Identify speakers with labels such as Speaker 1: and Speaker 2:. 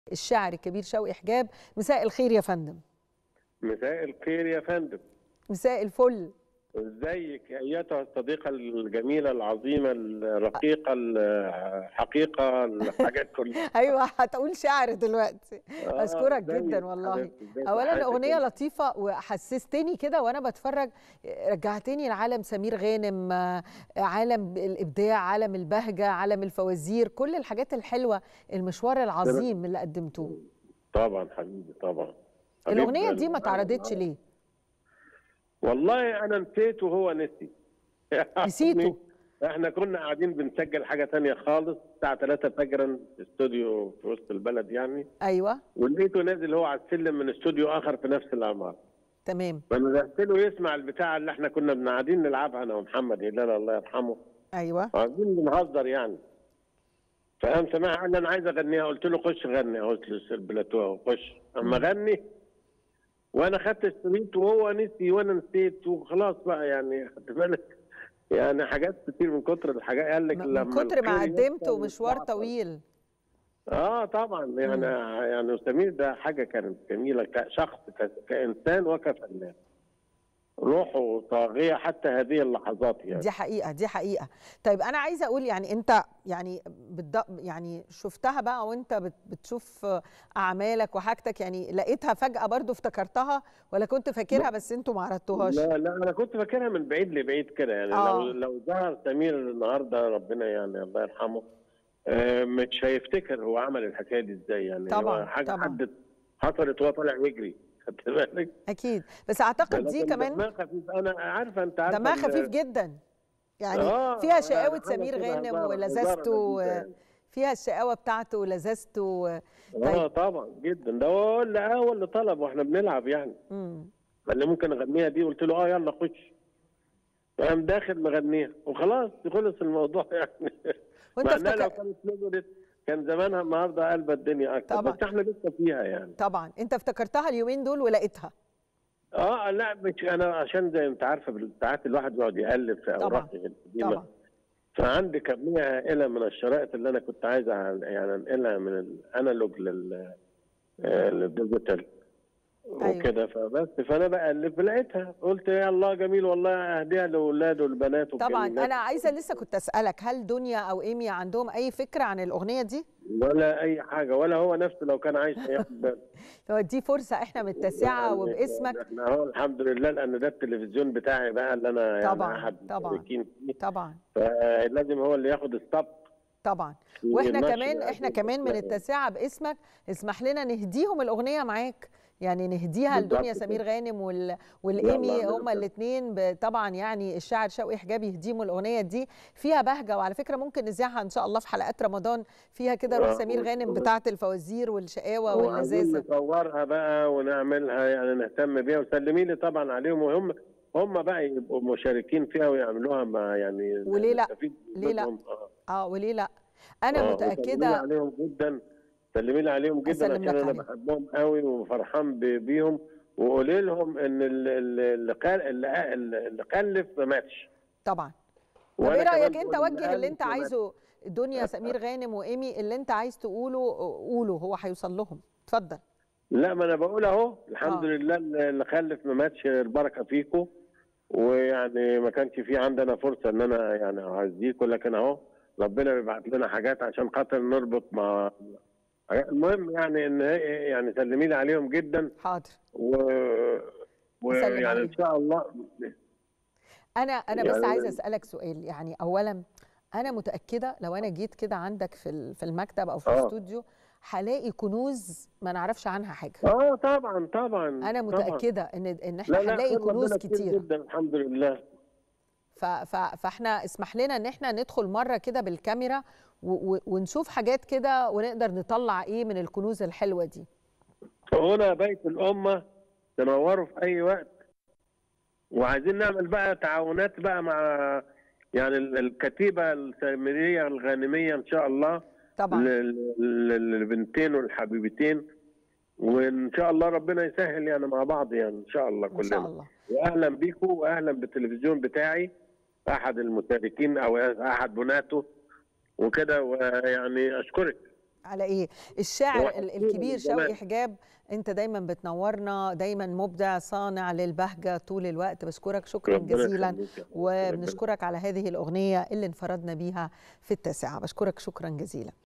Speaker 1: الشاعر الكبير شوقي حجاب مساء الخير يا فندم
Speaker 2: مساء الخير يا فندم
Speaker 1: مساء الفل
Speaker 2: ازيك ايتها الصديقه الجميله العظيمه الرقيقه الحقيقه الحاجات كلها
Speaker 1: ايوه هتقول شعر دلوقتي
Speaker 2: آه،
Speaker 1: اشكرك
Speaker 2: ازيك
Speaker 1: جدا والله
Speaker 2: حبيبتي، ازيك
Speaker 1: اولا
Speaker 2: وحياتك
Speaker 1: الاغنيه
Speaker 2: انت؟
Speaker 1: لطيفه وحسستني كده وانا بتفرج رجعتني لعالم سمير غانم آه، عالم الابداع عالم البهجه عالم الفوازير كل الحاجات الحلوه المشوار العظيم اللي قدمتوه
Speaker 2: طبعا حبيبي طبعا حبيب
Speaker 1: الاغنيه دي ما
Speaker 2: قلبي.
Speaker 1: اتعرضتش ليه
Speaker 2: والله انا نسيت وهو نسي
Speaker 1: نسيته؟
Speaker 2: احنا كنا قاعدين بنسجل حاجه تانية خالص الساعه 3 فجرا في استوديو في وسط البلد يعني
Speaker 1: ايوه
Speaker 2: ولقيته نازل هو على السلم من استوديو اخر في نفس العماره
Speaker 1: تمام
Speaker 2: فنزلت له يسمع البتاع اللي احنا كنا قاعدين نلعبها انا ومحمد هلال الله يرحمه
Speaker 1: ايوه
Speaker 2: قاعدين بنهزر يعني فقام سمعها قال لي انا عايز اغنيها قلت له خش غني قلت له البلاتو اهو خش اما غني وانا خدت الشريط وهو نسي وانا نسيت وخلاص بقى يعني خدت بالك يعني حاجات كتير من كتر الحاجات قال لك
Speaker 1: من
Speaker 2: لما
Speaker 1: كتر ما
Speaker 2: الخير
Speaker 1: قدمت
Speaker 2: يحصل
Speaker 1: ومشوار
Speaker 2: يتعطل.
Speaker 1: طويل
Speaker 2: اه طبعا يعني يعني سمير ده حاجه كانت جميله كشخص ك- كانسان وكفنان روحه طاغيه حتى هذه اللحظات يعني
Speaker 1: دي حقيقة دي حقيقة طيب أنا عايزة أقول يعني أنت يعني بالض... يعني شفتها بقى وأنت بت... بتشوف أعمالك وحاجتك يعني لقيتها فجأة برضو افتكرتها ولا كنت فاكرها بس أنتوا ما عرضتوهاش
Speaker 2: لا لا انا كنت فاكرها من بعيد لبعيد كده يعني
Speaker 1: آه.
Speaker 2: لو لو ظهر سمير النهارده ربنا يعني الله يرحمه آه، مش هيفتكر هو عمل الحكايه دي ازاي يعني
Speaker 1: طبعاً،
Speaker 2: هو حاجه
Speaker 1: طبعاً.
Speaker 2: حدث حصلت وهو طالع يجري خدت بالك
Speaker 1: أكيد بس أعتقد دي
Speaker 2: لكن
Speaker 1: كمان
Speaker 2: دمها خفيف انا عارفه انت عارفه
Speaker 1: دمها
Speaker 2: ال-
Speaker 1: خفيف جدا يعني
Speaker 2: آه،
Speaker 1: فيها
Speaker 2: يعني
Speaker 1: شقاوة
Speaker 2: حاجة
Speaker 1: سمير
Speaker 2: كده
Speaker 1: غانم
Speaker 2: هزارة-
Speaker 1: ولذاذته
Speaker 2: هزارة لذيذة
Speaker 1: فيها الشقاوة بتاعته ولذاذته
Speaker 2: اه
Speaker 1: طيب
Speaker 2: طبعا جدا ده هو اللي هو اللي طلب واحنا بنلعب يعني
Speaker 1: مم.
Speaker 2: اللي ممكن اغنيها دي قلت له اه يلا خش قام داخل مغنيها وخلاص خلص الموضوع يعني
Speaker 1: وأنت
Speaker 2: مع انها لو
Speaker 1: افتكر
Speaker 2: كانت نزلت كان زمانها النهارده قلبت الدنيا اكتر
Speaker 1: طبعاً.
Speaker 2: بس احنا لسه فيها يعني
Speaker 1: طبعا أنت افتكرتها اليومين دول ولقيتها
Speaker 2: اه لا مش انا عشان زي انت عارفه ساعات الواحد يقعد يقلب في
Speaker 1: طبعاً.
Speaker 2: اوراقه القديمه
Speaker 1: طبعا
Speaker 2: فعندي كميه هائله من الشرائط اللي انا كنت عايز أع- يعني انقلها من الانالوج لل آه، للديجيتال
Speaker 1: أيوة.
Speaker 2: وكده فبس فانا بقلب لقيتها قلت يا الله جميل والله اهديها لاولاد والبنات
Speaker 1: طبعا
Speaker 2: والجميلات.
Speaker 1: انا عايزه لسه كنت اسالك هل دنيا او ايمي عندهم اي فكره عن الاغنيه دي
Speaker 2: ولا اي حاجه ولا هو نفسه لو كان عايش هياخد باله
Speaker 1: هو دي فرصه احنا من التاسعه
Speaker 2: يعني
Speaker 1: وباسمك
Speaker 2: احنا اهو الحمد لله لان ده التلفزيون بتاعي بقى اللي انا يعني
Speaker 1: طبعاً،
Speaker 2: احد
Speaker 1: طبعاً.
Speaker 2: المشاركين فيه
Speaker 1: طبعا
Speaker 2: فلازم هو اللي ياخد السبق
Speaker 1: طبعا
Speaker 2: في
Speaker 1: واحنا
Speaker 2: النشر
Speaker 1: كمان
Speaker 2: يعني.
Speaker 1: احنا كمان من التاسعه باسمك اسمح لنا نهديهم الاغنيه معاك يعني نهديها
Speaker 2: بالظبط
Speaker 1: لدنيا
Speaker 2: كده.
Speaker 1: سمير غانم وال... والايمي
Speaker 2: يلا،
Speaker 1: هما
Speaker 2: نعمل.
Speaker 1: الاثنين طبعا يعني الشاعر شوقي حجاب يهديهم الاغنيه دي فيها بهجه وعلى فكره ممكن نذيعها ان شاء الله في حلقات رمضان فيها كده روح
Speaker 2: آه،
Speaker 1: سمير غانم
Speaker 2: و-
Speaker 1: بتاعه الفوازير والشقاوه
Speaker 2: وعايزين
Speaker 1: واللذاذه
Speaker 2: نصورها بقى ونعملها يعني نهتم بيها وسلمي لي طبعا عليهم وهم هم بقى يبقوا مشاركين فيها ويعملوها ما يعني
Speaker 1: وليه لا؟
Speaker 2: نستفيد
Speaker 1: ليه لا؟
Speaker 2: منهم. آه.
Speaker 1: اه وليه لا انا
Speaker 2: آه، وسلمي لي
Speaker 1: متاكده
Speaker 2: عليهم جدا سلمي لي عليهم جدا
Speaker 1: أسلم
Speaker 2: عشان
Speaker 1: لك
Speaker 2: انا
Speaker 1: عليهم.
Speaker 2: بحبهم قوي وفرحان ب- بيهم وقولي لهم ان ال- ال- اللي قال اللي اللي كلف ما ماتش
Speaker 1: طبعا طب
Speaker 2: وأنا
Speaker 1: ايه
Speaker 2: كمان
Speaker 1: رايك انت
Speaker 2: بقول
Speaker 1: وجه اللي انت
Speaker 2: ما ماتش.
Speaker 1: عايزه دنيا سمير غانم وايمي اللي انت عايز تقوله قوله هو هيوصل لهم اتفضل
Speaker 2: لا ما انا بقول اهو الحمد
Speaker 1: آه.
Speaker 2: لله اللي خلف ما ماتش البركه فيكم ويعني ما كانش في عندنا فرصه ان انا يعني اعزيكم لكن اهو ربنا بيبعت لنا حاجات عشان خاطر نربط مع المهم يعني ان هي يعني سلمي لي عليهم جدا
Speaker 1: حاضر
Speaker 2: و
Speaker 1: أسلم
Speaker 2: ويعني
Speaker 1: عليهم.
Speaker 2: ان شاء الله
Speaker 1: انا انا بس
Speaker 2: يعني-
Speaker 1: عايزه اسالك سؤال يعني اولا انا متاكده لو انا جيت كده عندك في ال- في المكتب او في
Speaker 2: آه.
Speaker 1: الاستوديو هلاقي كنوز ما نعرفش عنها حاجه
Speaker 2: اه طبعا طبعا
Speaker 1: انا
Speaker 2: طبعاً.
Speaker 1: متاكده ان ان احنا
Speaker 2: لا لا
Speaker 1: هنلاقي
Speaker 2: خير
Speaker 1: كنوز
Speaker 2: ربنا
Speaker 1: كتيره
Speaker 2: جدا الحمد لله
Speaker 1: ف ف فاحنا اسمح لنا ان احنا ندخل مره كده بالكاميرا و و ونشوف حاجات كده ونقدر نطلع ايه من الكنوز الحلوه دي
Speaker 2: هنا بيت الأمة تنوروا في أي وقت وعايزين نعمل بقى تعاونات بقى مع يعني ال- الكتيبة السامرية الغانمية إن شاء الله
Speaker 1: طبعا
Speaker 2: لل- لل- للبنتين والحبيبتين وإن شاء الله ربنا يسهل يعني مع بعض يعني إن شاء الله
Speaker 1: ان
Speaker 2: كلنا
Speaker 1: شاء الله
Speaker 2: وأهلا بيكم وأهلا بالتلفزيون بتاعي أحد المشاركين أو أحد بناته وكده ويعني أشكرك
Speaker 1: على ايه الشاعر
Speaker 2: هو
Speaker 1: ال-
Speaker 2: حكيم
Speaker 1: الكبير
Speaker 2: من زمان.
Speaker 1: شوقي حجاب انت دايما بتنورنا دايما مبدع صانع للبهجه طول الوقت بشكرك شكرا
Speaker 2: ربنا
Speaker 1: جزيلا
Speaker 2: يخليك يا حبيبي. ربنا
Speaker 1: وبنشكرك على هذه الاغنيه اللي انفردنا بيها في التاسعه بشكرك شكرا جزيلا